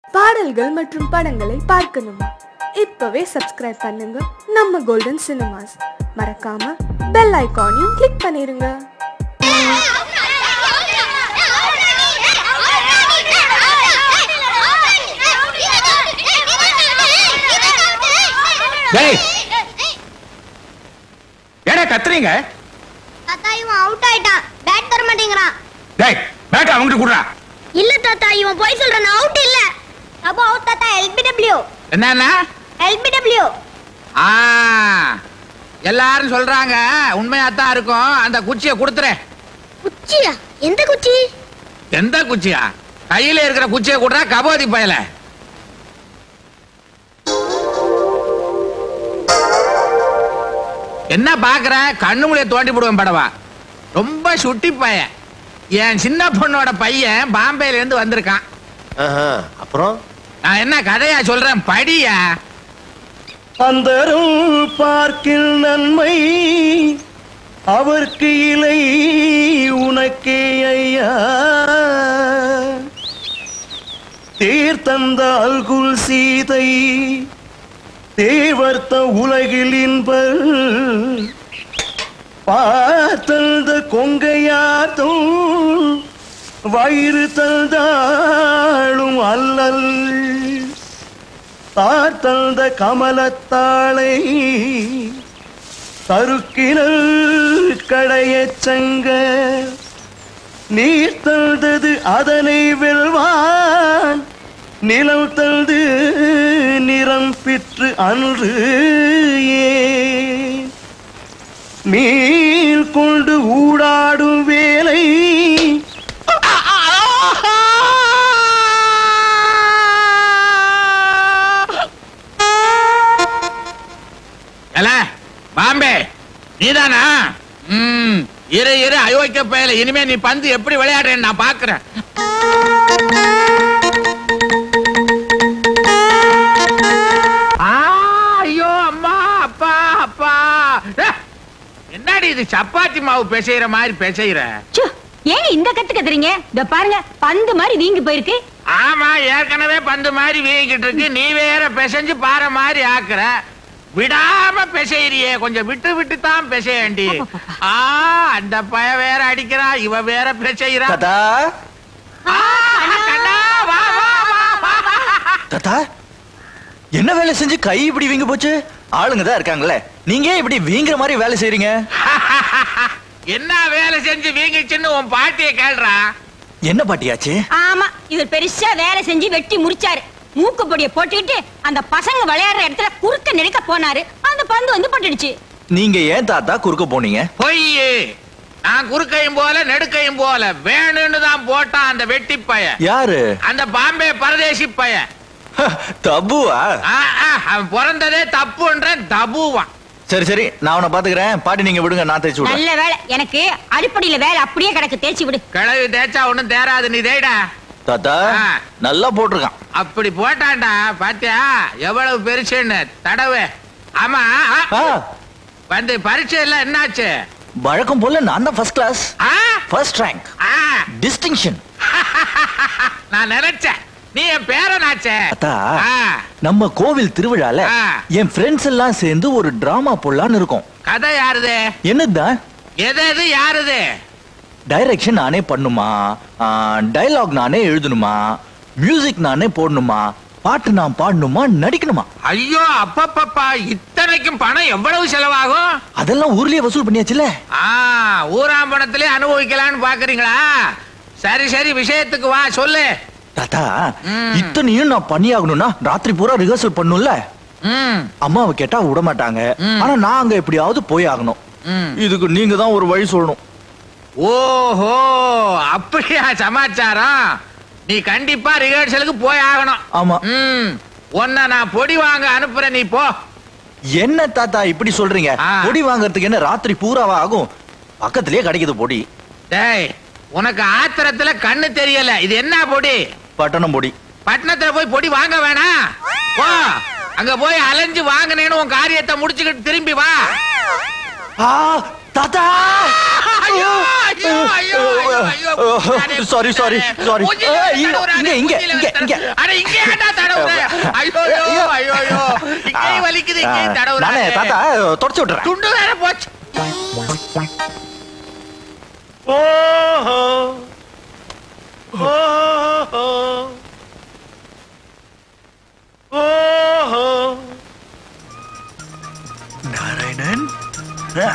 பாடல்கள் மற்றும் படங்களை பார்க்கணுமா இப்பவே சப்ஸ்கிரைப் பண்ணுங்க நம்ம கோல்டன் சினிமாஸ் மறக்காம பெல் ஐகானையும் கிளிக் பண்ணிருங்க டேய் ஏடா கத்துறீங்க தாத்தா இவன் அவுட் ஆயிட்டான் பேட் தர மாட்டேங்கிறான் டேய் பேட்டா அவங்கிட்ட குடுறா இல்ல தாத்தா இவன் போய் சொல்றான் அவுட் இல்ல அப்போ அவுட் தாத்தா எல்பிடபிள்யூ என்னன்னா எல்பிடபிள்யூ ஆ எல்லாரும் சொல்றாங்க உண்மையாத்தான் இருக்கும் அந்த குச்சியை கொடுத்துறேன் குச்சியா எந்த குச்சி எந்த குச்சியா கையில இருக்கிற குச்சியை கொடுறா கபோதி பயல என்ன பாக்குற கண்ணு முடிய தோண்டி போடுவேன் படவா ரொம்ப சுட்டி பையன் என் சின்ன பொண்ணோட பையன் பாம்பேல இருந்து வந்திருக்கான் ஆஹா, அப்புறம் நான் என்ன கதையா சொல்றேன் படியா அந்தரும் பார்க்கில் நன்மை அவர்க்கு இலை உனக்கே ஐயா தேர்தந்த அல்குல் சீதை தேவர்த்த உலகில் இன்பர் பார்த்தந்த கொங்கையாத்தும் வயிறு தந்தாளும் அல்லல் தார்த்தந்த கமலத்தாளை தருக்கினல் கடையச் சங்க நீர் தந்தது அதனை வெல்வான் நிலம் தந்து நிறம் பெற்று அன்று ஏன் மீள் கொண்டு ஊடாடும் வேலை ஏல, பாம்பே நீதானா ம் இரு இரு அயோக்கிய பயல இனிமே நீ பந்து எப்படி விளையாடுறேன்னு நான் பாக்குறேன் ஆ, ஐயோ அம்மா அப்பா அப்பா ஏ, என்னடி இது சப்பாத்தி மாவு பிசைற மாதிரி பிசைற ச்சோ, ஏங்க இந்த கத்து கத்துறீங்க இந்த பாருங்க பந்து மாதிரி வீங்கி போயிருக்கு ஆமா ஏற்கனவே பந்து மாதிரி வீங்கிட்டு இருக்கு நீ வேற பிசைஞ்சு பாறை மாதிரி ஆக்குற விடாம பிசைறியே கொஞ்சம் விட்டு விட்டு தான் பிசையண்டி ஆ அந்த பய வேற அடிக்கிறா இவ வேற பிசைறா தாத்தா ஆ, கண்ணா, வா, வா, வா, வா, வா. தாத்தா என்ன வேலை செஞ்சு கை இப்படி வீங்க போச்சு ஆளுங்க தான் இருக்காங்களே நீங்க ஏன் இப்படி வீங்குற மாதிரி வேலை செய்றீங்க என்ன வேலை செஞ்சு வீங்கிச்சுன்னு உன் பாட்டிய கேள்றா என்ன பாட்டியாச்சு ஆமா இவர் பெருசா வேலை செஞ்சு வெட்டி முடிச்சாரு மூக்கு பொடிய போட்டுக்கிட்டு அந்த பசங்க விளையாடுற இடத்துல குறுக்க நெருக்க போனாரு அந்த பந்து வந்து பட்டுடுச்சு நீங்க ஏன் தாத்தா குறுக்க போனீங்க பொய்யே நான் குறுக்கையும் போல நெடுக்கையும் போல வேணும்னு தான் போட்டான் அந்த வெட்டி பைய யாரு அந்த பாம்பே பரதேசி பையன் தப்புவா ஆ, ஆ, அவன் பிறந்ததே தப்புன்ற தபுவான் சரி சரி நான் அவனை பாத்துக்கிறேன் பாட்டி நீங்க விடுங்க நான் தேய்ச்சி விடுறேன் நல்ல வேலை எனக்கு அடிப்படையில வேலை அப்படியே கிடக்கு தேய்ச்சி விடு கிழவி தேய்ச்சா ஒண்ணும் தேராது நீ தேய்டா தாத்தா ஆ. நல்லா போட்டிருக்கான் அப்படி போட்டான்டா பாத்தியா எவ்வளவு பெருசுன்னு தடவை ஆமா ஆ, ஆ, வந்து பரீட்சை எல்லாம் என்னாச்சு வழக்கம் போல நான் தான் ஃபர்ஸ்ட் கிளாஸ் ஆ? ஃபர்ஸ்ட் ரேங்க் ஆ, டிஸ்டிங்ஷன் நான் நினைச்சேன் நீ என் பேரனாச்சே தாத்தா ஆ, நம்ம கோவில் திருவிழால ஆ. என் ஃப்ரெண்ட்ஸ் எல்லாம் சேர்ந்து ஒரு டிராமா போடலான்னு இருக்கோம் கதை யாருது என்னதுதான் எது எது யாருது டைரக்ஷன் நானே பண்ணுமா டயலாக் நானே எழுதணுமா மியூசிக் நானே போடணுமா பாட்டு நான் பாடணுமா நடிக்கணுமா ஐயோ அப்பப்பப்பா இத்தனைக்கும் பணம் எவ்வளவு செலவாகும் அதெல்லாம் ஊர்லயே வசூல் பண்ணியாச்சுல ஆ ஊராம்பணத்திலே அனுபவிக்கலாம்னு பாக்குறீங்களா சரி சரி விஷயத்துக்கு வா சொல்லு தாத்தா ம். இத்தனையும் நான் பண்ணியாகணும்னா ராத்திரி பூரா ரிஹர்சல் பண்ணும்ல ம் அம்மாவை கேட்டா விட மாட்டாங்க ம். ஆனா நான் அங்க எப்படியாவது போய் ஆகணும் ம் இதுக்கு நீங்க தான் ஒரு வழி சொல்லணும் ஓஹோ அப்படியா சமாச்சாரம் நீ கண்டிப்பா ரிஹர்சலுக்கு போய் ஆகணும் ஆமா ம் உன்னை நான் பொடி வாங்க அனுப்புறேன் நீ போ என்ன தாத்தா இப்படி சொல்றீங்க ஆ. பொடி வாங்குறதுக்கு என்ன ராத்திரி பூராவா ஆகும் பக்கத்திலேயே கிடைக்குது பொடி டேய் உனக்கு ஆத்திரத்துல கண்ணு தெரியல இது என்ன பொடி பட்டணம் பொடி பட்டணத்துல போய் பொடி வாங்க வேணாம் போ அங்க போய் அலைஞ்சு வாங்கினேன்னு உன் காரியத்தை முடிச்சுக்கிட்டு திரும்பி வா ஆ தாத்தா ஐயோ, ஐயோ, ஐயோ, ஐயோ, ஐயோ, குத்திட்டானே, Sorry, sorry, குத்திட்டானே. sorry. மூஞ்சில ஏய், வேற இங்க, தடவுறானே, இங்க, மூஞ்சில இங்க, வேற இங்க. தடவு- அட, இங்க ஏன்டா தடவுற? ஐயோ, ஐயோ, ஐயோ, ஐயோ. இங்கேயும் வலிக்குது, இங்கேயும் நானே தடவுறானே. தாத்தா தொடச்சு விட்டுறேன் துண்டு வேற போச்சு ஓஹோ ஓஹோ ஓஹோ நாராயணன் ஆ.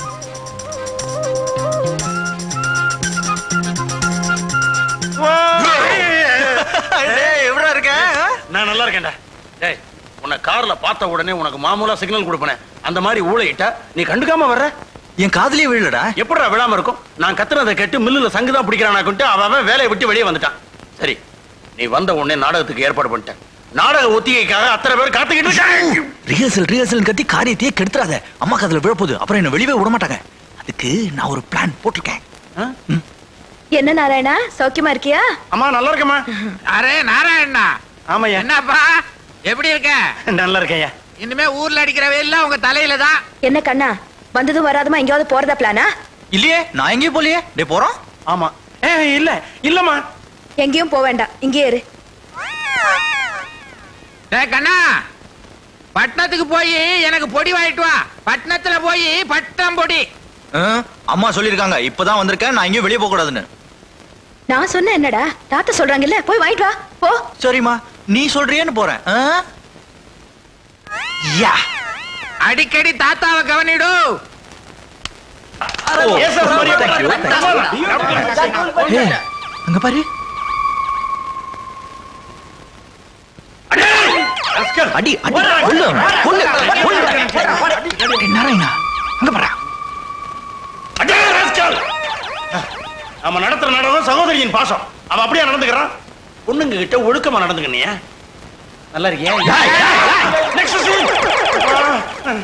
டேய், எப்படிடா இருக்க ஆ? நான் நல்லா இருக்கேன்டா டேய் உன்னை கார்ல பார்த்த உடனே உனக்கு மாமூலா சிக்னல் கொடுப்பனே அந்த மாதிரி ஊழையிட்டா நீ கண்டுக்காம வர்ற என் காதுலயே விழலடா எப்படிடா விழாம இருக்கும் நான் கத்துனதை கேட்டு மில்லுல சங்கு தான் பிடிக்கிறானாக்குன்ட்டு அவன் அவன் வேலையை விட்டு வெளியே வந்துட்டான் சரி நீ வந்த உடனே நாடகத்துக்கு ஏற்பாடு பண்ணிட்டேன் நாடக ஒத்திகைக்காக அத்தனை பேர் காத்துக்கிட்டு இருக்காங்க ரிஹர்சல் ரிஹர்சல் கத்தி காரியத்தையே கெடுத்துறாத அம்மா காதுல விழப்போகுது அப்புறம் என்ன வெளியவே விட மாட்டாங்க அதுக்கு நான் ஒரு பிளான் போட்டிருக்கேன் ஆ? என்ன நாராயணா சௌக்கியமா இருக்கியா அம்மா நல்லா இருக்கேம்மா அரே நாராயணா ஆமாய்யா என்னப்பா எப்படி இருக்க நல்லா இருக்கேன்யா இனிமே ஊர்ல அடிக்கிற வெயில்லாம் உங்க தலையில தான் என்ன கண்ணா வந்ததும் வராதமா எங்கேயாவது போறதா பிளானா இல்லையே நான் எங்கேயும் போலியே டே போறோம் ஆமா ஏ இல்ல இல்லம்மா எங்கேயும் போக வேண்டாம் இங்கேயே இரு டேய் கண்ணா பட்டணத்துக்கு போய் எனக்கு பொடி வாங்கிட்டு வா பட்டணத்துல போய் பட்டம் பொடி ஆ, அம்மா சொல்லிருக்காங்க இப்பதான் வந்திருக்கேன் நான் எங்கேயும் வெளியே போக கூடாதுன்னு நான் சொன்ன என்னடா தாத்தா சொல்றாங்கல்ல போய் வாங்கிட்டு வா போ சரிம்மா நீ சொல்றியேன்னு போறேன் ஆ? யா அடிக்கடி தாத்தாவை கவனிடு ஓ, Yes, sir, sorry. thank you, thank you. ஏய், அங்க பாரு அடி அடி கொல்லு கொல்லு கொல்லு டேய், நாராயணா அங்க பாரு அடே, rascal! நம்ம நடத்துற நாடகம் சகோதரியின் பாசம் அவ அப்படியே நடந்துக்கிறான் பொண்ணுங்க கிட்ட ஒழுக்கமா நடந்துக்கணியா நல்லா இருக்கியா Next scene. ஆ.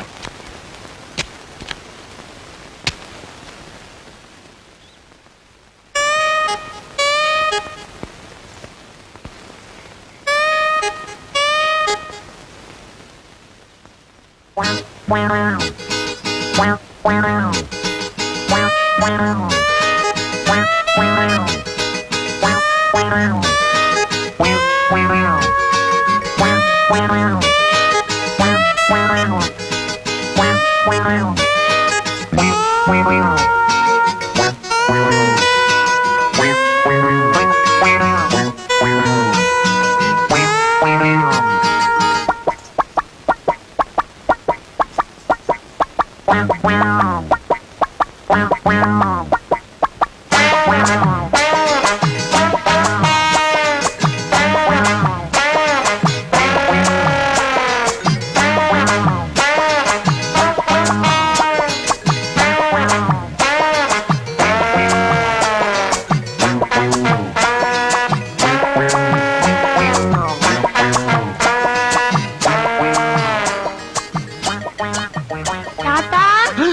தாத்தா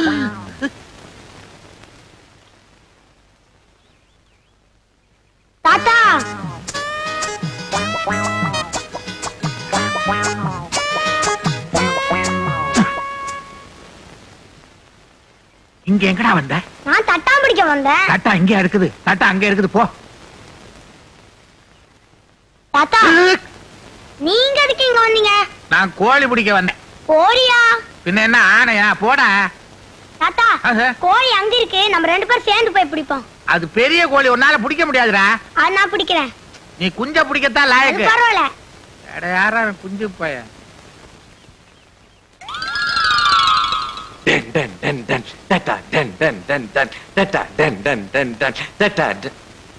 தாத்தா இங்க எங்கடா வந்த நான் தட்டா பிடிக்க வந்தேன் தட்டா இங்க இருக்குது தட்டா அங்க இருக்குது போ தாத்தா நீங்க எதுக்கு இங்க வந்தீங்க நான் கோழி பிடிக்க வந்தேன் கோழியா பின்ன என்ன ஆனையா போடா தாத்தா ஆஹா. கோழி அங்க இருக்கு நம்ம ரெண்டு பேரும் சேர்ந்து போய் பிடிப்போம் அது பெரிய கோழி உன்னால பிடிக்க முடியாதுடா அது நான் பிடிக்கிறேன் நீ குஞ்ச பிடிக்கத்தான் அது லாயக்கு பரவாயில்ல அட யாரா அவன் குஞ்சு பையன் Den den den den da da den den den den da da den den den den da da den.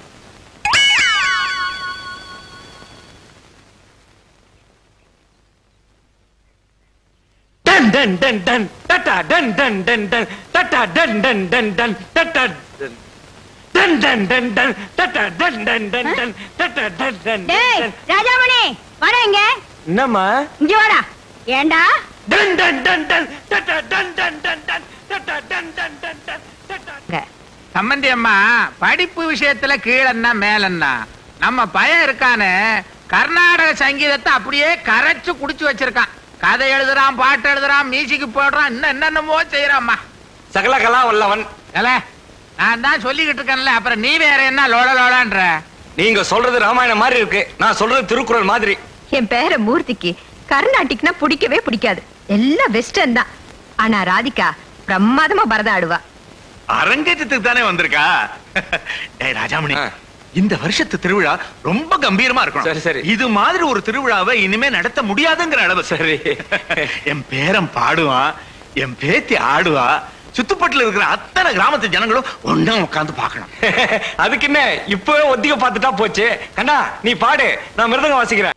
Den den den den da da den den den den da da den den den den da da den. Den den den den da da den den den den da da den den டேய் den. Rajamani வர இங்க என்னம்மா இங்க வாடா ஏண்டா Den den den den da da den den den den da da den den den den da da. சம்பந்தி அம்மா படிப்பு விஷயத்துல கீழன்னா மேலன்னா நம்ம பையன் இருக்கானே கர்நாடக சங்கீதத்தை அப்படியே கரைச்சு குடிச்சு வச்சிருக்கான் கதை எழுதுறான் பாட்டு எழுதுறான் மியூசிக் போடுறான் இன்னும் என்னென்னமோ செய்யறாம்மா சகலகலா வல்லவன் ஏல நான் தான் சொல்லிக்கிட்டு இருக்கேன்ல அப்புறம் நீ வேற என்ன லோட லோடான்ற நீங்க சொல்றது ராமாயணம் மாதிரி இருக்கு நான் சொல்றது திருக்குறள் மாதிரி என் பேர மூர்த்திக்கு கர்நாடிக்னா பிடிக்கவே பிடிக்காது எல்லாம் வெஸ்டர்ன் தான் ஆனா ராதிகா பிரமாதமா பரதம் ஆடுவா அரங்கேற்றத்துக்கு தானே வந்திருக்கா டேய் ராஜாமணி ஆ. இந்த வருஷத்து திருவிழா ரொம்ப கம்பீரமா இருக்கணும் சரி, சரி. இது மாதிரி ஒரு திருவிழாவை இனிமே நடத்த முடியாதுங்கிற அளவு சரி. என் பேரன் பாடுவான் என் பேத்தி ஆடுவா சுத்துப்பட்டுல இருக்கிற அத்தனை கிராமத்து ஜனங்களும் ஒண்ணா உட்கார்ந்து பார்க்கணும் அதுக்கு என்ன இப்பவே ஒத்திக பார்த்துட்டா போச்சு கண்ணா நீ பாடு நான் மிருதங்கம் வாசிக்கிறேன்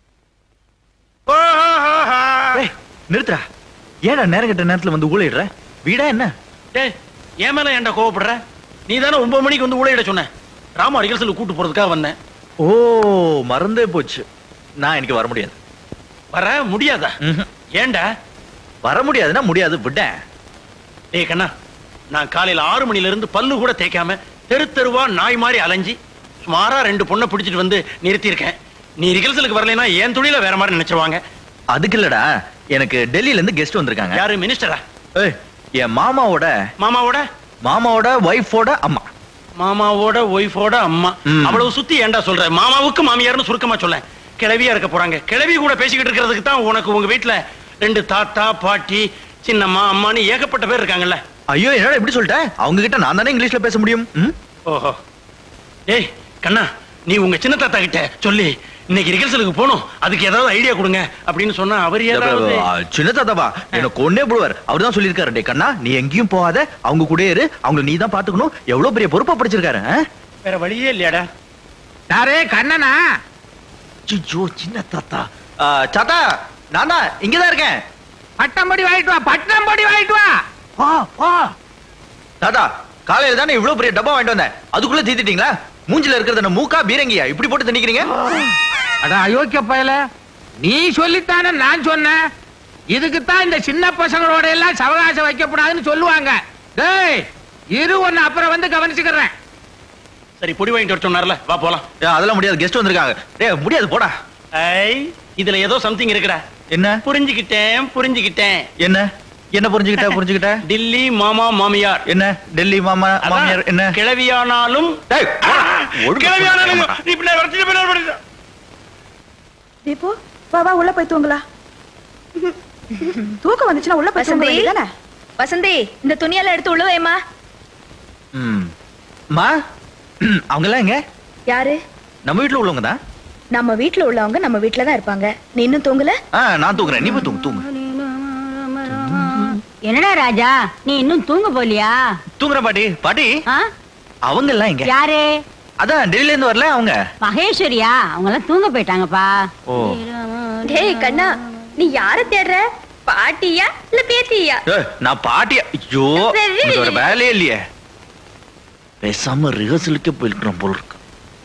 ஏய், நிறுத்துறா ஏடா நேரம் கெட்ட நேரத்துல வந்து ஊழிடுற வீடா என்ன டேய் ஏன் மேல ஏன்டா கோவப்படுற நீ தானே ஒன்பது மணிக்கு வந்து ஊழையிட சொன்ன ராமா ரிகர்சல் கூட்டு போறதுக்காக வந்தேன் ஓ மறந்தே போச்சு நான் இன்னைக்கு வர முடியாது வர முடியாதா ம்ஹும். ஏன்டா வர முடியாதுன்னா முடியாது விட்டேன் டேய் கண்ணா நான் காலையில ஆறு மணில இருந்து பல்லு கூட தேய்க்காம தெரு தெருவா நாய் மாதிரி அலைஞ்சி சுமாரா ரெண்டு பொண்ணை பிடிச்சிட்டு வந்து நிறுத்தியிருக்கேன் நீ ரிகர்சலுக்கு வரலைன்னா என் துணியில வேற மாதிரி நினைச்சிருவாங்க அதுக்கு இல்லடா எனக்கு டெல்லியில இருந்து கெஸ்ட் வந்திருக்காங்க யாரு மினிஸ்டரா ஏய், என் மாமாவோட மாமாவோட மாமாவோட ஒய்ஃபோட அம்மா மாமாவோட ஒய்ஃபோட அம்மா ம். அவ்வளவு சுத்தி ஏன்டா சொல்ற மாமாவுக்கு மாமியார்னு சுருக்கமா சொல்ல கிளவியா இருக்க போறாங்க கிளவி கூட பேசிக்கிட்டு இருக்கிறதுக்கு தான் உனக்கு உங்க வீட்டுல ரெண்டு தாத்தா பாட்டி சின்னம்மா அம்மான்னு ஏகப்பட்ட பேர் இருக்காங்கல்ல ஐயோ என்னடா இப்படி சொல்லிட்ட அவங்க கிட்ட நான் தானே இங்கிலீஷ்ல பேச முடியும் ம்? ஓஹோ ஏய் கண்ணா நீ உங்க சின்ன தாத்தா கிட்ட சொல்லி இன்னைக்கு ரிகர்சலுக்கு போகணும் அதுக்கு ஏதாவது ஐடியா கொடுங்க அப்படின்னு சொன்னா அவர் ஏதாவது ஆ, சின்ன தாத்தாவா எனக்கு கொன்னே போடுவார் அவர் தான் சொல்லியிருக்காரு டே கண்ணா நீ எங்கேயும் போகாத அவங்க கூட இரு அவங்க நீ தான் பாத்துக்கணும் எவ்வளவு பெரிய பொறுப்பா படிச்சிருக்காரு ஆ? வேற வழியே இல்லையாடா யாரே கண்ணனா ஐயோ சின்ன தாத்தா ஆ, தாத்தா நான் தான் இங்கதான் இருக்கேன் பட்டம் படி வாங்கிட்டு வா பட்டம் படி வாங்கிட்டு வா வா வா தாத்தா காலையில தானே இவ்வளவு பெரிய டப்பா வாங்கிட்டு வந்தேன் அதுக்குள்ள தீத்திட்டீங்களா மூஞ்சில இருக்கிறது என்ன மூக்கா பீரங்கியா இப்படி போட்டு திணிக்கிறீங்க அட அயோக்கிய பயல நீ சொல்லித்தானே நான் சொன்னேன் இதுக்குத்தான் இந்த சின்ன பசங்களோட எல்லாம் சவகாசம் வைக்கப்படாதுன்னு சொல்லுவாங்க டேய் இரு ஒன்னு அப்புறம் வந்து கவனிச்சுக்கிறேன் சரி பொடி வாங்கிட்டு வர சொன்னார்ல வா போலாம் ஏ, அதெல்லாம் முடியாது கெஸ்ட் வந்திருக்காங்க டேய் முடியாது போடா ஐ இதுல ஏதோ சம்திங் இருக்குடா என்ன புரிஞ்சுக்கிட்டேன் புரிஞ்சுக்கிட்டேன் என்ன என்ன புரிஞ்சுக்கிட்ட புரிஞ்சுக்கிட்ட டில்லி மாமா மாமியார் என்ன டெல்லி மாமா அதான், மாமியார் என்ன கிளவியானாலும் டேய், போடா. ஒழுங்கா கிளவியானாலும் சொல்லுங்க. நீ பின்ன வரச்சிட்டு பின்ன வரச்சிட்டு. தீபு வா வா உள்ள போய் தூங்கலா தூக்கம் வந்துச்சுன்னா உள்ள போய் தூங்க வசந்தி வேண்டியதானே வசந்தி இந்த துணியெல்லாம் எடுத்து உள்ள வைமா ம். மா அவங்க எல்லாம் எங்க யாரு நம்ம வீட்ல உள்ளவங்க தான் நம்ம வீட்ல உள்ளவங்க நம்ம வீட்ல தான் இருப்பாங்க நீ இன்னும் தூங்கல ஆ, நான் தூங்குறேன் நீ போய் தூங்கு தூங்கு என்னடா ராஜா நீ இன்னும் தூங்க போலியா தூங்குறேன் பாட்டி பாட்டி ஆ? அவங்க எல்லாம் எங்க யாரு அதான் டெல்லியில இருந்து வரல அவங்க மகேஸ்வரியா அவங்க எல்லாம் தூங்க போயிட்டாங்கப்பா ஓ டேய் கண்ணா நீ யார தேடுற பாட்டியா இல்ல பேத்தியா ஏய், நான் பாட்டியா ஐயோ உனக்கு ஒரு வேலையே இல்லையே பேசாம ரிஹர்சலுக்கே போயிருக்கிறோம் போல இருக்கு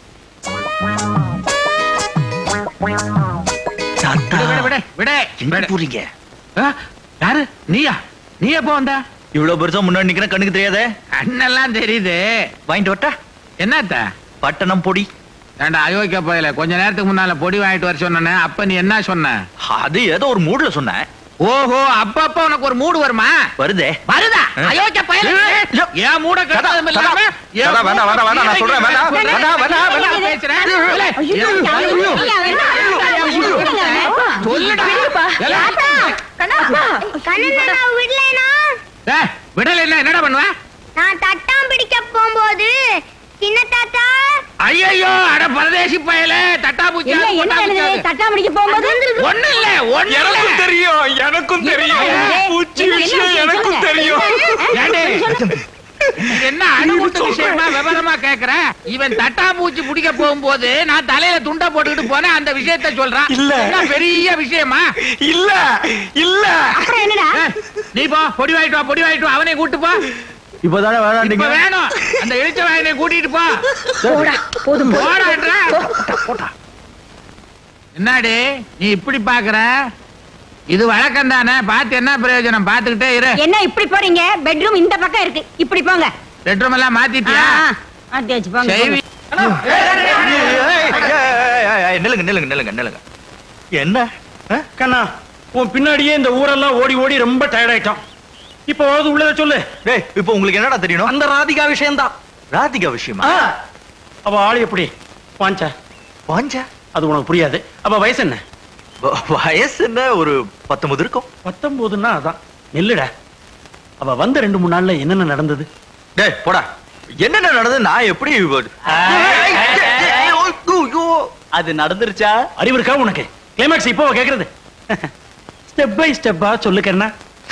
தாத்தா, விடு, விடு, விடு, எங்க விடு. போறீங்க ஆ, யாரு நீயா நீ எப்போ வந்த இவ்வளவு பெருசா முன்னாடி நிக்கிறேன் கண்ணுக்கு தெரியாதே அண்ணெல்லாம் தெரியுது வாங்கிட்டு வரட்டா என்னத்த பட்டணம் பொடி ஏண்டா அயோக்கிய போயல கொஞ்ச நேரத்துக்கு முன்னால பொடி வாங்கிட்டு வர சொன்னேனே அப்ப நீ என்ன சொன்ன அது ஏதோ ஒரு மூட்ல சொன்னேன் ஓஹோ அப்ப அப்ப உனக்கு ஒரு மூடு வருமா வருதே வருதா ஆ. அயோக்கிய பயல ஐயோ. ஏன் மூட கதா, கட்டதும் கதா. இல்லாம என் கதா, வேண்டாம், வேண்டாம், வேண்டாம், நான் சொல்றேன், வேண்டாம், மூட வேண்டாம், வேண்டாம், வேண்டாம். நான் பேசுறேன். இல்லை, ஐயோ, என் ஐயோ, ஐயோ. ஐயோ. சொல்லுடா. இல்லை. கண்ணா நான் விடலைனா ஏய், விடல என்ன என்னடா பண்ணுவ நான் தட்டாம் பிடிக்க போகும்போது சின்ன தாத்தா ஐயோ அட பரதேசி பயல தட்டாபூச்சி என்ன என்ன நடந்தது தட்டா முடிக்க போகும்போது ஒண்ணு இல்ல ஒண்ணு எனக்கும் இல்ல தெரியும் எனக்கும் தெரியும் ஏய், பூச்சி என்ன விஷயம் விஷயம் எனக்கும் சொல்லுங்க. தெரியும் ஏண்டே, இது என்ன அணுகுண்டு விஷயமா விவரமா கேக்குற இவன் தட்டாம்பூச்சி பிடிக்க போகும்போது நான் தலையில துண்டை போட்டுக்கிட்டு போனேன் அந்த விஷயத்த சொல்றான் இல்ல. என்ன பெரிய விஷயமா இல்ல இல்ல அப்புறம் என்னடா ஏய், நீ போ பொடி வாங்கிட்டு வா பொடி வாங்கிட்டு வா அவனை கூட்டு போ இப்பதானே இப்ப வேணாண்டீங்க வேணும் அந்த எழுச்ச வாயனை கூட்டிட்டு போ போடா போதும் போதும். போடான்ற என்னடி நீ இப்படி பாக்குற இது வழக்கம் தானே பார்த்து என்ன பிரயோஜனம் பார்த்துக்கிட்டே இரு என்ன இப்படி போறீங்க பெட்ரூம் இந்த பக்கம் இருக்கு இப்படி போங்க பெட்ரூம் எல்லாம் ஆ, மாத்திட்டியா ஆ, மாத்தி வச்சு போங்க செய்வி போங்க. நில்லுங்க நில்லுங்க நில்லுங்க நில்லுங்க என்ன ஆ? கண்ணா உன் பின்னாடியே இந்த ஊரெல்லாம் ஓடி ஓடி ரொம்ப டயர்ட் ஆயிட்டான் இப்போ உள்ளத சொல்லு டேய் இப்போ உங்களுக்கு என்னடா தெரியணும் அந்த ராதிகா விஷயம்தான் ராதிகா விஷயமா ஆ, அவ ஆளு எப்படி வாஞ்சா வாஞ்சா அது உனக்கு புரியாது அப்ப வயசு என்ன வ- வயசு என்ன ஒரு பத்தொன்பது இருக்கும் பத்தொன்பதுன்னா அதான் நெல்லுடா அவ வந்த ரெண்டு மூணு நாள்ல என்னென்ன நடந்தது டேய் போடா என்னென்ன நடந்தது நான் எப்படி அது நடந்துருச்சா அறிவு இருக்கா உனக்கு கிளைமேக்ஸ் இப்போ கேக்குறது ஸ்டெப் பை ஸ்டெப்பா சொல்லு கண்ணா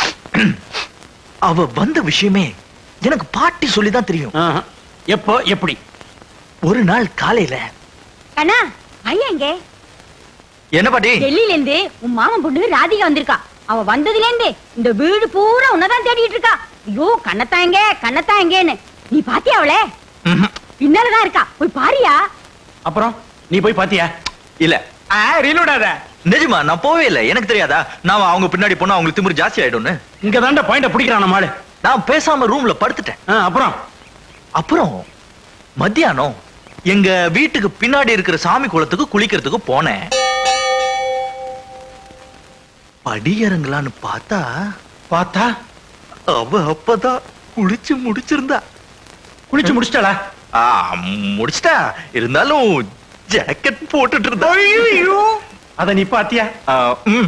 அவ வந்த விஷயமே எனக்கு பாட்டி சொல்லிதான் தெரியும் ஆஹா. எப்போ எப்படி ஒரு நாள் காலையில கண்ணா ஐயா எங்க என்ன பாட்டி டெல்லியில இருந்து உன் மாமன் பொண்ணு ராதிகா வந்திருக்கா அவ வந்ததுல இருந்து இந்த வீடு பூரா உன்னதான் தேடிட்டு இருக்கா ஐயோ கண்ணத்தான் எங்க கண்ணத்தான் எங்கன்னு நீ பாத்தியா அவளே ம்ஹும். பின்னாலதான் இருக்கா போய் பாரியா அப்புறம் நீ போய் பாத்தியா இல்ல ரீலோடாத நிஜமா நான் போவே இல்ல எனக்கு தெரியாதா நான் அவங்க பின்னாடி போனா அவங்களுக்கு திமிரு ஜாஸ்தி ஆயிடும்னு இங்க தாண்ட பாயிண்ட பிடிக்கிறான் நம்ம ஆளு நான் பேசாம ரூம்ல படுத்துட்டேன் ஆ, அப்புறம் அப்புறம் மத்தியானம் எங்க வீட்டுக்கு பின்னாடி இருக்கிற சாமி குளத்துக்கு குளிக்கிறதுக்கு போனேன் படி இறங்கலான்னு பார்த்தா பார்த்தா அவ அப்பதான் குளிச்சு முடிச்சிருந்தா குளிச்சு முடிச்சிட்டாளா ஆ, முடிச்சிட்டா இருந்தாலும் ஜாக்கெட் போட்டுட்டு இருந்தா அத நீ பாத்தியா ஆ, ம்.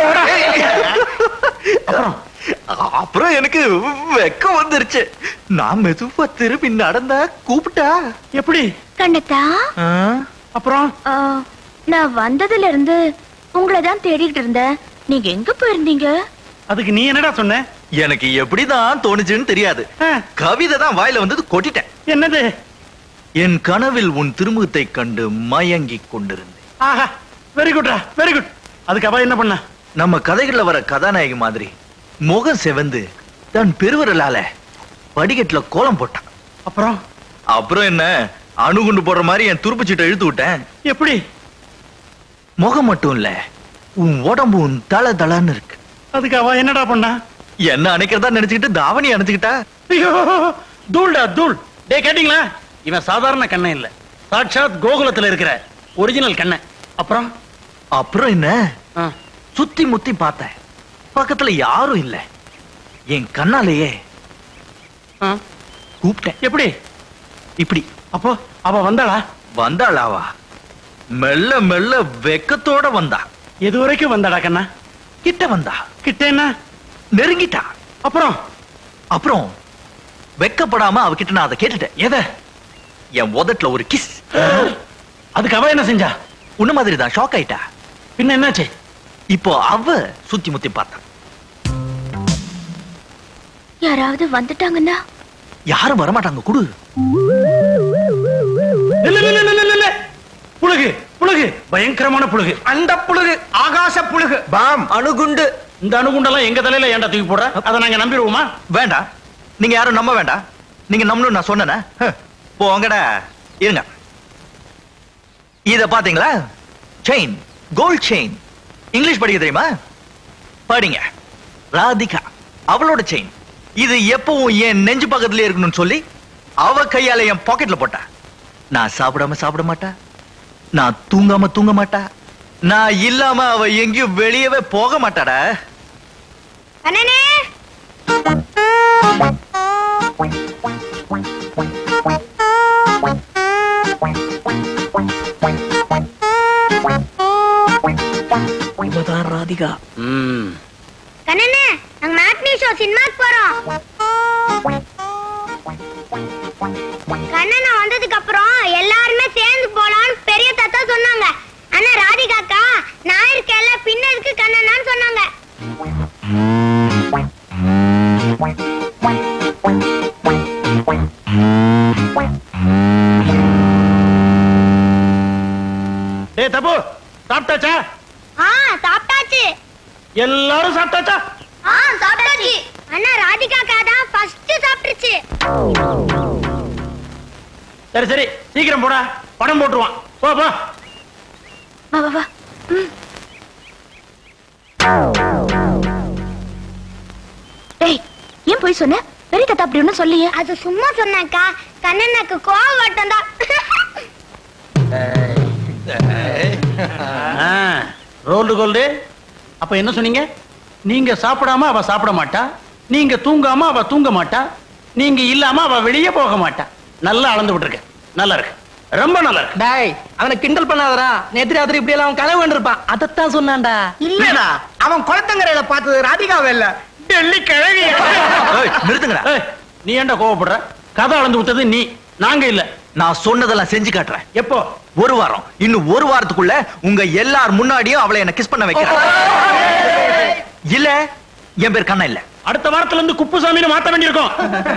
அப்புறம் அப்புறம் எனக்கு வெக்கம் வந்துருச்சு நான் மெதுவா திரும்பி நடந்தா கூப்பிட்டா எப்படி கண்ணத்தா ஆ, அப்புறம் ஆ, நான் வந்ததுல இருந்து உங்களை தான் தேடிட்டு இருந்தேன் நீங்க எங்க போயிருந்தீங்க அதுக்கு நீ என்னடா சொன்ன எனக்கு எப்படிதான் தோணுச்சுன்னு தெரியாது ஆ, கவிதை தான் வாயில வந்தது கொட்டிட்டேன் என்னது என் கனவில் உன் திருமுகத்தை கண்டு மயங்கிக் கொண்டிருந்தேன் ஆஹா வெரி குட்ரா வெரி குட் அதுக்கு அவ என்ன பண்ண நம்ம கதைகள்ல வர கதாநாயகி மாதிரி முகம் செவந்து தன் பெருவரலால படிக்கட்டுல கோலம் போட்டான் அப்புறம் அப்புறம் என்ன அணுகுண்டு போடுற மாதிரி என் துருப்புச்சீட்டை இழுத்து விட்டேன் எப்படி முகம் மட்டும் இல்ல உன் உடம்பு உன் தல தலன்னு இருக்கு அதுக்கு அவ என்னடா பண்ணா என்ன அணைக்கிறதா நினைச்சுக்கிட்டு தாவணி அணைச்சுக்கிட்டா ஐயோ தூள்டா தூள் டே கேட்டீங்களா இவன் சாதாரண கண்ணன் இல்ல சாட்சாத் கோகுலத்துல இருக்கிற ஒரிஜினல் கண்ணன் அப்புறம் அப்புறம் என்ன ஆ, சுத்தி முத்தி பார்த்தேன் பக்கத்துல யாரும் இல்ல என் கண்ணாலேயே ஆ, கூப்பிட்டேன் எப்படி இப்படி அப்போ அவ வந்தாளா வந்தாளாவா மெல்ல மெல்ல வெக்கத்தோட வந்தா எது வரைக்கும் வந்தாடா கண்ணா கிட்ட வந்தா கிட்ட என்ன நெருங்கிட்டா அப்புறம் அப்புறம் வெக்கப்படாம அவகிட்ட நான் அதை கேட்டுட்டேன் எதை என் உதட்டுல ஒரு கிஸ் அதுக்கு அவ என்ன செஞ்சா உன்ன மாதிரி தான் ஷாக் ஆயிட்டா பின்ன என்னாச்சு இப்போ அவ சுத்தி முத்தி பார்த்தா யாராவது வந்துட்டாங்கன்னா யாரும் வரமாட்டாங்க குடு இல்ல இல்ல இல்ல இல்ல இல்ல புழுகு புழுகு பயங்கரமான புழுகு அந்த புழுகு ஆகாச புழுகு பாம் அணுகுண்டு இந்த அணுகுண்டெல்லாம் எங்க தலையில ஏன்டா தூக்கி போடுற அதை நாங்க நம்பிடுவோமா வேண்டாம் நீங்க யாரும் நம்ப வேண்டாம் நீங்க நம்பணும் நான் சொன்னேனே ஹ, போங்கடா இருங்க இத பாத்தீங்களா செயின் கோல்ட் செயின் இங்கிலீஷ் படிக்க தெரியுமா படிங்க ராதிகா அவளோட செயின் இது எப்பவும் என் நெஞ்சு பக்கத்துல இருக்கணும்னு சொல்லி அவ கையால என் பாக்கெட்ல போட்டா நான் சாப்பிடாம சாப்பிட மாட்டா நான் தூங்காம தூங்க மாட்டா நான் இல்லாம அவ எங்கேயும் வெளியவே போக மாட்டாடா கண்ணனே இவதான் ராதிகா ம் கண்ணனே நாங்க மேட்னி ஷோ சினிமாக்கு போறோம் கண்ணனா வந்ததுக்கு அப்புறம் எல்லாருமே சேர்ந்து போலாம்னு பெரிய தாத்தா சொன்னாங்க ஆனா ராதிகாக்கா நான் இருக்கேன்ல பின்ன இருக்கு கண்ணனான்னு சொன்னாங்க டேய் தப்பு சாப்பிட்டாச்சா ஆ சாப்பிட்டாச்சு எல்லாரும் சாப்பிட்டாச்சா ஆ சாப்பிட்டாச்சு அண்ணா ராதிகாக்கா தான் ஃபர்ஸ்ட் சாப்பிட்டுருச்சு சரி சரி சீக்கிரம் போடா படம் போட்டுருவான் போ போ வா வா வா டேய் ஏன் போய் சொன்ன பெரிய தாத்தா அப்படி ஒன்றும் சொல்லியே அது சும்மா சொன்னாக்கா கண்ணனுக்கு கோவம் வட்டம் தான் ரோல்டு கோல்டு அப்ப என்ன சொன்னீங்க நீங்க சாப்பிடாம அவ சாப்பிட மாட்டா நீங்க தூங்காம அவ தூங்க மாட்டா நீங்க இல்லாம அவ வெளியே போக மாட்டா நல்லா அளந்து விட்டுருக்க நல்லா இருக்கு ரொம்ப நல்லா இருக்கு டேய் அவனை கிண்டல் பண்ணாதடா நேத்து ராத்திரி இப்படி எல்லாம் அவன் கனவு கண்டிருப்பான் அதைத்தான் சொன்னான்டா இல்லடா அவன் குளத்தங்கரையில பார்த்தது ராதிகாவை இல்ல டெல்லி கிழவி ஏய், நிறுத்துங்கடா ஏய், நீ ஏன்டா கோவப்படுற கதை அளந்து விட்டது நீ நாங்க இல்ல நான் சொன்னதெல்லாம் செஞ்சு காட்டுறேன் எப்போ ஒரு வாரம் இன்னும் ஒரு வாரத்துக்குள்ள உங்க எல்லார் முன்னாடியும் அவளை என்ன கிஸ் பண்ண வைக்கிறேன் இல்ல என் பேர் கண்ணா இல்ல அடுத்த வாரத்துல இருந்து குப்புசாமின்னு மாத்த வேண்டியிருக்கும்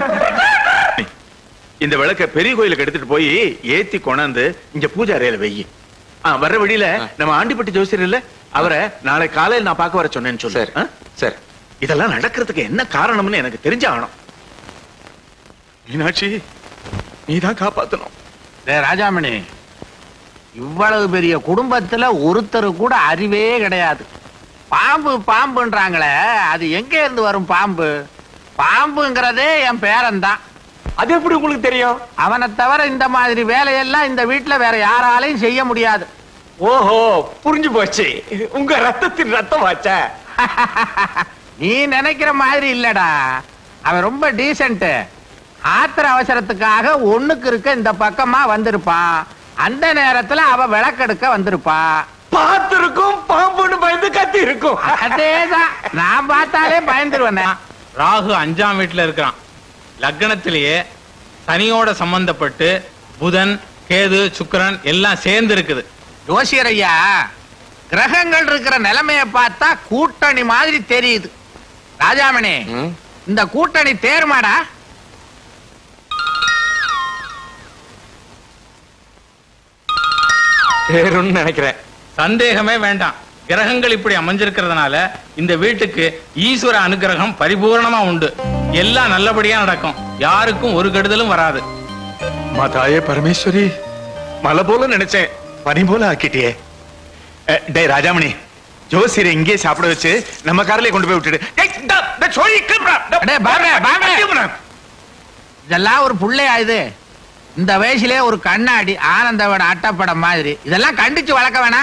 இந்த விளக்க பெரிய கோயிலுக்கு எடுத்துட்டு போய் ஏத்தி கொண்டாந்து இங்க பூஜை அறையில வெயி ஆ, வர்ற வழியில நம்ம ஆண்டிப்பட்டி ஜோசியர் இல்ல அவரை நாளை காலையில் நான் பார்க்க வர சொன்னேன்னு சொல்லு சரி. ஆ? சரி இதெல்லாம் நடக்கிறதுக்கு என்ன காரணம்னு எனக்கு தெரிஞ்சாகணும் மீனாட்சி நீதான் காப்பாத்தணும் டேய் ராஜாமணி இவ்வளவு பெரிய குடும்பத்துல ஒருத்தர் கூட அறிவே கிடையாது பாம்பு பாம்புன்றாங்களே அது எங்க இருந்து வரும் பாம்பு பாம்புங்கிறதே என் பேரன் தான் அது எப்படி உங்களுக்கு தெரியும் அவனை தவிர இந்த மாதிரி வேலையெல்லாம் இந்த வீட்டுல வேற யாராலையும் செய்ய முடியாது ஓஹோ புரிஞ்சு போச்சு உங்க ரத்தத்தின் ரத்தம் ஆச்சா நீ நினைக்கிற மாதிரி இல்லடா அவன் ரொம்ப டீசென்ட் ஆத்திர அவசரத்துக்காக ஒண்ணுக்கு இருக்க இந்த பக்கமா வந்திருப்பான் அந்த நேரத்துல அவ விளக்கெடுக்க வந்திருப்பா பார்த்திருக்கும் பாம்புன்னு பயந்து கத்தி இருக்கும் அதேதான் நான் பார்த்தாலே பயந்துருவேனே ராகு அஞ்சாம் வீட்டுல இருக்கிறான் லக்னத்திலேயே சனியோட சம்பந்தப்பட்டு புதன் கேது சுக்கிரன் எல்லாம் சேர்ந்து இருக்குது ஜோசியர் ஐயா கிரகங்கள் இருக்கிற நிலைமைய பார்த்தா கூட்டணி மாதிரி தெரியுது ராஜாமணி இந்த கூட்டணி தேர்மாடா தேரும்னு நினைக்கிறேன் சந்தேகமே வேண்டாம் கிரகங்கள் இப்படி அமைஞ்சிருக்கிறதுனால இந்த வீட்டுக்கு ஈஸ்வர அனுகிரகம் பரிபூரணமா உண்டு எல்லாம் நல்லபடியா நடக்கும் யாருக்கும் ஒரு கெடுதலும் வராது மாதாயே பரமேஸ்வரி மலை போல நினைச்சேன் பனி போல ஆக்கிட்டியே அஹ், டேய் ராஜாமணி ஜோசியரை இங்கே சாப்பிட வச்சு நம்ம காரிலே கொண்டு போய் விட்டுடு டேய், இந்தா, இந்த சோழி கிளம்புடா. இந்தா, அடே, பாபே, பாபே. கிளம்புடா. இதெல்லாம் ஒரு புள்ளையா இது இந்த வயசுலயே ஒரு கண்ணாடி ஆனந்தவன் அட்டப்படம் மாதிரி இதெல்லாம் கண்டிச்சு வளர்க்க வேணாம்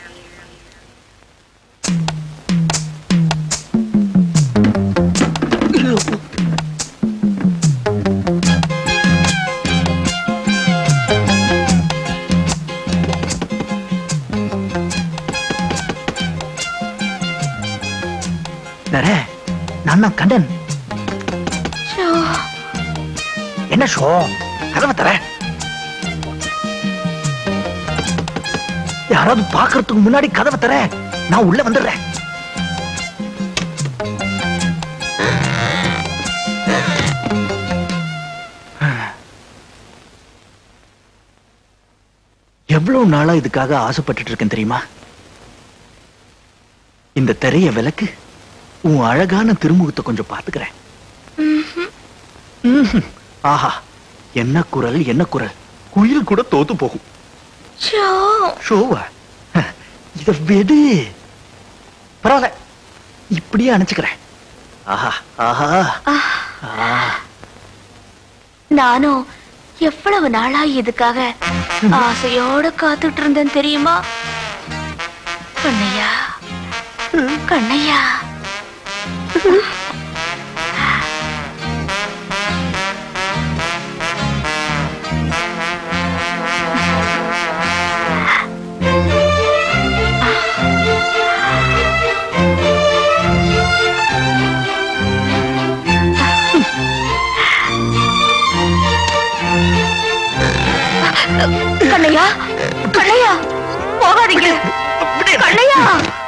நரே நான் தான் கண்டன் என்ன ஷோ கதவை தர யாராவது பாக்குறதுக்கு முன்னாடி கதவை தர நான் உள்ள வந்துடுறேன் எவ்வளவு நாளா இதுக்காக ஆசைப்பட்டுட்டு இருக்கேன் தெரியுமா இந்த திரைய விளக்கு உன் அழகான திருமுகத்தை கொஞ்சம் பாத்துக்கிறேன் ம்ஹும். ஆஹா என்ன குரல் என்ன குரல் குயில் கூட தோத்து போகும் ஷோவா ஹ, இத வெடு பரவாயில்ல இப்படியே அணைச்சுக்கிறேன் ஆஹா ஆஹா ஆ. நானும் எவ்வளவு நாளா இதுக்காக ஆசையோட காத்துட்டு இருந்தேன் தெரியுமா கண்ணையா கண்ணையா கண்ணையா கண்ணையா போகாதீங்க கண்ணையா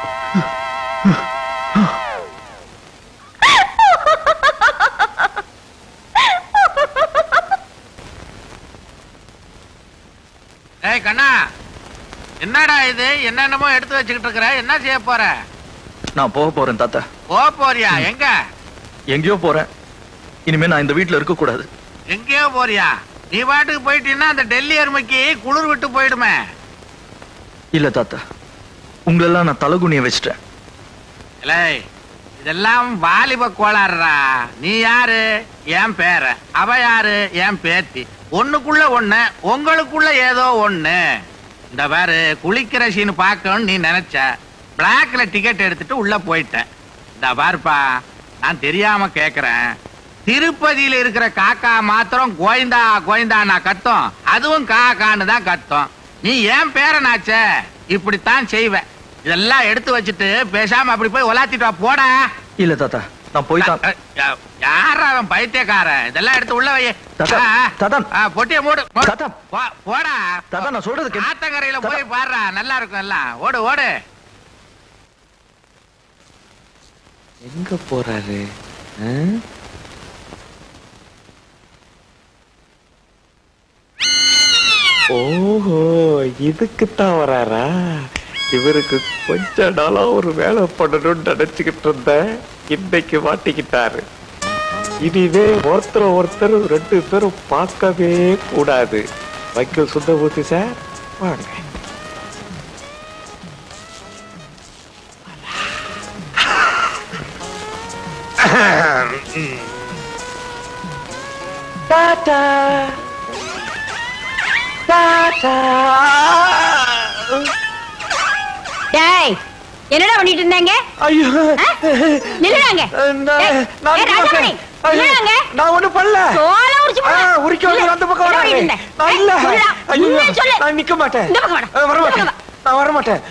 ஏய் கண்ணா என்னடா இது என்னென்னமோ எடுத்து வச்சுக்கிட்டு இருக்கிற என்ன செய்ய போற நான் போக போறேன் தாத்தா போ போறியா எங்க எங்கேயோ போறேன் இனிமே நான் இந்த வீட்டுல இருக்க கூடாது எங்கேயோ போறியா நீ பாட்டுக்கு போயிட்டீன்னா அந்த டெல்லி எருமைக்கு குளிர் விட்டு போயிடுமே இல்ல தாத்தா உங்களெல்லாம் நான் தலகுனிய வச்சிட்டேன் இல்லை இதெல்லாம் வாலிப கோளாறுடா நீ யாரு என் பேர அவ யாரு என் பேத்தி ஒண்ணுக்குள்ள ஒண்ணு உங்களுக்குள்ள ஏதோ ஒண்ணு இந்த பாரு குளிக்கிற சீன் பார்க்கணும்னு நீ நினைச்ச பிளாக்ல டிக்கெட் எடுத்துட்டு உள்ள போயிட்டேன் இந்த பாருப்பா நான் தெரியாம கேக்குறேன் திருப்பதியில இருக்கிற காக்கா மாத்திரம் கோயந்தா கோயந்தானா கத்தும் அதுவும் காக்கான்னு தான் கத்தும் நீ ஏன் பேரனாச்சே இப்படித்தான் செய்வ இதெல்லாம் எடுத்து வச்சுட்டு பேசாம அப்படி போய் உலாத்திட்டு வா போடா இல்ல தாத்தா நான் போய்தான் யார் அவன் பைத்தியக்காரன் இதெல்லாம் எடுத்து உள்ள வை தாத்தா, தாத்தா. பொட்டிய மூடு மூடு. தாத்தா. போ- போடா தாத்தா, நான் சொல்றது கேளு. ஆத்தங்கரையில போய் பாடுறா நல்லா இருக்கும் எல்லாம் ஓடு ஓடு எங்க போறாரு ஓஹோ இதுக்குத்தான் வராரா இவருக்கு கொஞ்ச நாளா ஒரு வேலை பண்ணணும்னு நினைச்சுக்கிட்டு இருந்தேன் இன்னைக்கு மாட்டிக்கிட்டாரு இனிமே ஒருத்தர் ஒருத்தர் ரெண்டு பேரும் பார்க்கவே கூடாது வக்கீல் சுந்தரமூர்த்தி சார் வாங்க டாடா டாடா டேய் என்னடா பண்ணிட்டு இருந்தாங்க ஐயோ நில்லுறாங்க நான் நான் ராஜாமணி நில்லுறாங்க நான் ஒண்ணும் பண்ணல சோள உரிச்சு போடு. ஆ, உரிக்க வந்து நில்லு. அந்த பக்கம் என்ன வராரு பண்ணிட்டு இருந்த? நான் ஏய், இல்ல சொல்லுடா. ஐயோ உண்மையை சொல்லு. நான் நிக்க மாட்டேன் இந்த பக்கம் வாடா. ஆ, வர இந்த மாட்டேன் பக்கம் நான் வர மாட்டேன்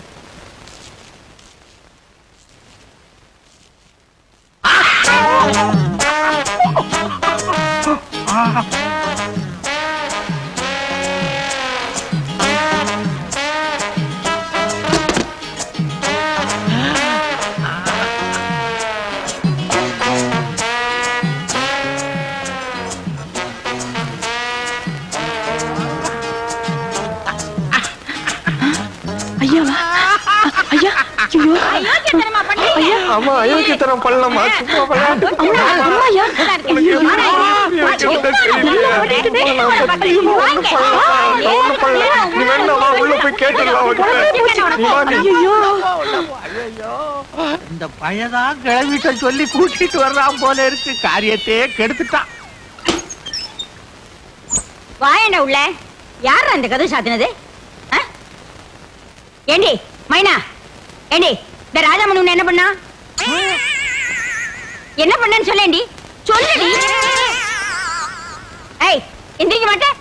ஐயாவா ஐயா ஐயோ அயோக்கியத்தனமா பண்றீங்க. ஆமா அயோக்கியத்தனம் பண்ணலாமா சும்மா விளையாட்டு அம்மா அம்மா ஐயா நல்லா இருக்கு. ஐயோ, வாடா, ஐயோ, வா, ஐயோ, சும்மா ஐயோ, நல்லா ஐயோ, பண்ணிட்டு ஐயோ, ஒரு பக்கம் வாங்க. நான் ஒண்ணும் பண்ணல நீ வேணா வா உள்ள போய் கேட்டுடலாம் அவன்கிட்ட நீ வா நீ ஐயோ இந்த பையதான் கிளம்பிட்ட சொல்லி கூட்டிட்டு வர்றான் போல இருக்கு காரியத்தையே கெடுத்துட்டான் வாயண்ட உள்ள யார் அந்த கதவு சாத்தினது ஆ? ஏண்டி மைனா ஏண்டி இந்த ராஜாமணி உன்னை என்ன பண்ணா என்ன பண்ணன்னு சொல்லேண்டி சொல்லுடி ஏய் எந்திரிக்க மாட்டே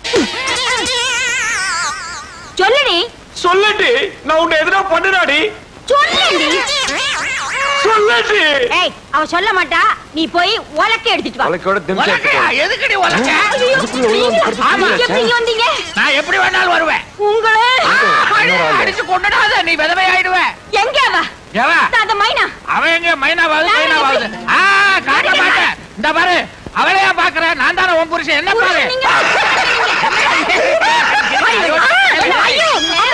சொல்லுடி சொல்லட்டு நான் உன்னை எதுனா பண்ணுனாடி சொல்லுடி சொல்லட்டு ஏய் அவ சொல்ல மாட்டா நீ போய் உலக்க எடுத்துட்டு வா உலக்கையோட திமிச்சு உலக்கையா? எடுத்துக்கோ. எதுக்குடி உலக்க அதுக்குள்ள உள்ள வந்து படுத்து ஆமா. நீங்க எப்படி இங்க வந்தீங்க நான் எப்படி வேணாலும் வருவேன் உங்களே அடி, அடிச்சு கொண்டுடாத நீ விதவை ஆயிடுவ எங்க அவ எவா அந்த மைனா அவன் எங்க மைனாவாது நான் மைனாவாது ஆ காட்ட நான் மாட்டேன் இந்த பாரு அவளையா பாக்குறேன் நான் தானே உன் புருஷன் என்ன பாரு நீங்க ஐயோ, ஐயோ,